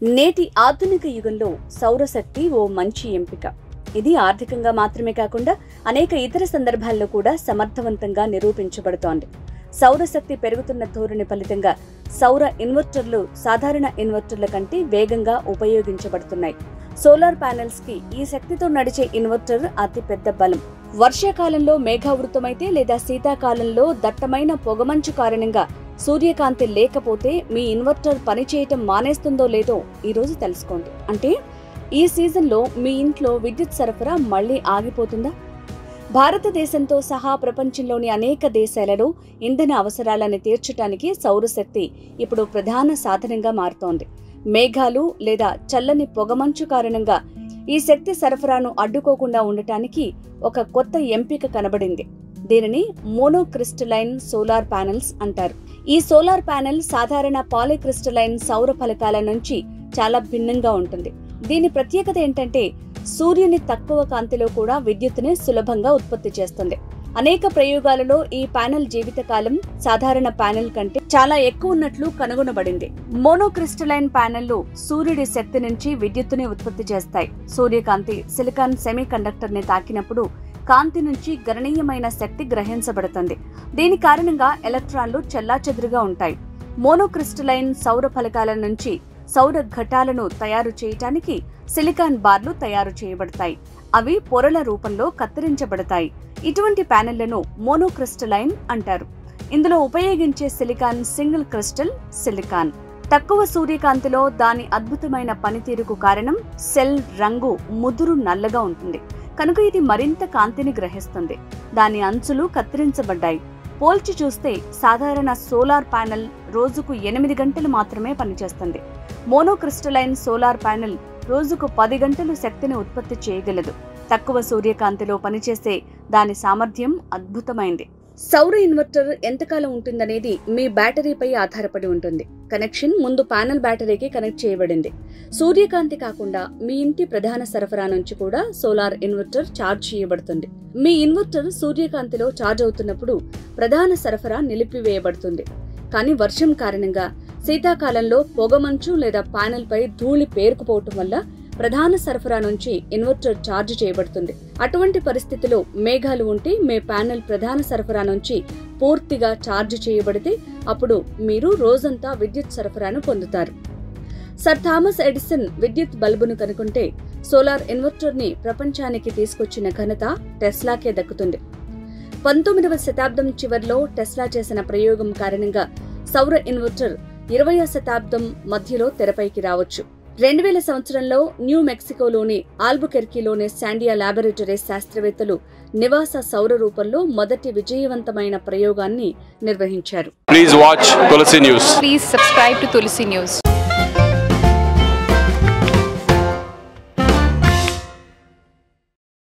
నేటి ఆధునిక యుగంలో సౌరశక్తి ఓ మంచి ఎంపిక ఇది ఆర్థికంగా మాత్రమే కాకుండా అనేక ఇతర సందర్భాల్లో కూడా సమర్థవంతంగా నిరూపించబడుతోంది సౌరశక్తి పెరుగుతున్న ధోరణి ఫలితంగా సౌర ఇన్వర్టర్లు సాధారణ ఇన్వర్టర్ల కంటే వేగంగా ఉపయోగించబడుతున్నాయి సోలార్ ప్యానెల్స్ కి ఈ శక్తితో నడిచే ఇన్వర్టర్ అతి పెద్ద బలం వర్షాకాలంలో మేఘావృతమైతే లేదా శీతాకాలంలో దట్టమైన పొగమంచు కారణంగా సూర్యకాంతి లేకపోతే మీ ఇన్వర్టర్ పనిచేయటం మానేస్తుందో లేదో ఈరోజు తెలుసుకోండి అంటే ఈ సీజన్లో మీ ఇంట్లో విద్యుత్ సరఫరా మళ్ళీ ఆగిపోతుందా భారతదేశంతో సహా ప్రపంచంలోని అనేక దేశాలలో ఇంధన అవసరాలను తీర్చడానికి సౌరశక్తి ఇప్పుడు ప్రధాన సాధనంగా మారుతోంది మేఘాలు లేదా చల్లని పొగమంచు కారణంగా ఈ శక్తి సరఫరాను అడ్డుకోకుండా ఉండటానికి ఒక కొత్త ఎంపిక కనబడింది దీనిని మోనోక్రిస్టలైన్ సోలార్ ప్యానెల్స్ అంటారు ఈ సోలార్ ప్యానెల్ సాధారణ పాలిక్రిస్టలైన్ సౌర ఫలకాల నుంచి చాలా భిన్నంగా ఉంటుంది దీని ప్రత్యేకత ఏంటంటే సూర్యుని తక్కువ కాంతిలో కూడా విద్యుత్తుని సులభంగా ఉత్పత్తి చేస్తుంది అనేక ప్రయోగాలలో ఈ ప్యానెల్ జీవితకాలం సాధారణ ప్యానెల్ కంటే చాలా ఎక్కువ ఉన్నట్లు కనుగొనబడింది మోనోక్రిస్టలైన్ ప్యానెల్లు సూర్యుడి శక్తి నుంచి విద్యుత్తుని ఉత్పత్తి చేస్తాయి సూర్యకాంతి సిలికాన్ సెమీ కండక్టర్ ని తాకినప్పుడు కాంతి నుంచి గణనీయమైన శక్తి గ్రహించబడుతుంది దీని కారణంగా ఎలక్ట్రాన్లు చెల్లాచెదురుగా ఉంటాయి మోనోక్రిస్టలైన్ సౌర ఫలకాల నుంచి సౌర ఘటాలను తయారు చేయటానికి సిలికాన్ బార్లు తయారు చేయబడతాయి అవి పొరల రూపంలో కత్తిరించబడతాయి ఇటువంటి ప్యానెళ్లను మోనోక్రిస్టలైన్ అంటారు ఇందులో ఉపయోగించే సిలికాన్ సింగిల్ క్రిస్టల్ సిలికాన్ తక్కువ సూర్యకాంతిలో దాని అద్భుతమైన పనితీరుకు కారణం సెల్ రంగు ముదురు నల్లగా ఉంటుంది కనుక ఇది మరింత కాంతిని గ్రహిస్తుంది దాని అంచులు కత్తిరించబడ్డాయి పోల్చి చూస్తే సాధారణ సోలార్ ప్యానెల్ రోజుకు ఎనిమిది గంటలు మాత్రమే పనిచేస్తుంది మోనోక్రిస్టలైన్ సోలార్ ప్యానెల్ రోజుకు పది గంటలు శక్తిని ఉత్పత్తి చేయగలదు తక్కువ సూర్యకాంతిలో పనిచేసే దాని సామర్థ్యం అద్భుతమైంది సౌర ఇన్వర్టర్ ఎంతకాలం ఉంటుందనేది మీ బ్యాటరీపై ఆధారపడి ఉంటుంది కనెక్షన్ ముందు ప్యానెల్ బ్యాటరీకి కనెక్ట్ చేయబడింది సూర్యకాంతి కాకుండా మీ ఇంటి ప్రధాన సరఫరా నుంచి కూడా సోలార్ ఇన్వర్టర్ ఛార్జ్ చేయబడుతుంది మీ ఇన్వర్టర్ సూర్యకాంతిలో ఛార్జ్ అవుతున్నప్పుడు ప్రధాన సరఫరా నిలిపివేయబడుతుంది కానీ వర్షం కారణంగా శీతాకాలంలో పొగమంచు లేదా ప్యానెల్ పై ధూళి పేరుకుపోవటం వల్ల ప్రధాన సరఫరా నుంచి ఇన్వర్టర్ ఛార్జ్ చేయబడుతుంది అటువంటి పరిస్థితిలో మేఘాలు ఉంటే మీ ప్యానెల్ ప్రధాన సరఫరా నుంచి పూర్తిగా ఛార్జ్ చేయబడితే అప్పుడు మీరు రోజంతా విద్యుత్ సరఫరాను పొందుతారు సర్ థామస్ ఎడిసన్ విద్యుత్ బల్బును కనుకుంటే సోలార్ ఇన్వర్టర్ ని ప్రపంచానికి తీసుకొచ్చిన ఘనత టెస్లాకే దక్కుతుంది పంతొమ్మిదవ శతాబ్దం చివర్లో టెస్లా చేసిన ప్రయోగం కారణంగా సౌర ఇన్వర్టర్ ఇరవయ శతాబ్దం మధ్యలో తెరపైకి రావచ్చు రెండు వేల సంవత్సరంలో న్యూ మెక్సికోలోని ఆల్బుకెర్కీలోని శాండియా ల్యాబొరేటరీ శాస్త్రవేత్తలు నివాస సౌర రూపంలో మొదటి విజయవంతమైన ప్రయోగాన్ని నిర్వహించారు Please watch Tulsi News. Please subscribe to Tulsi News.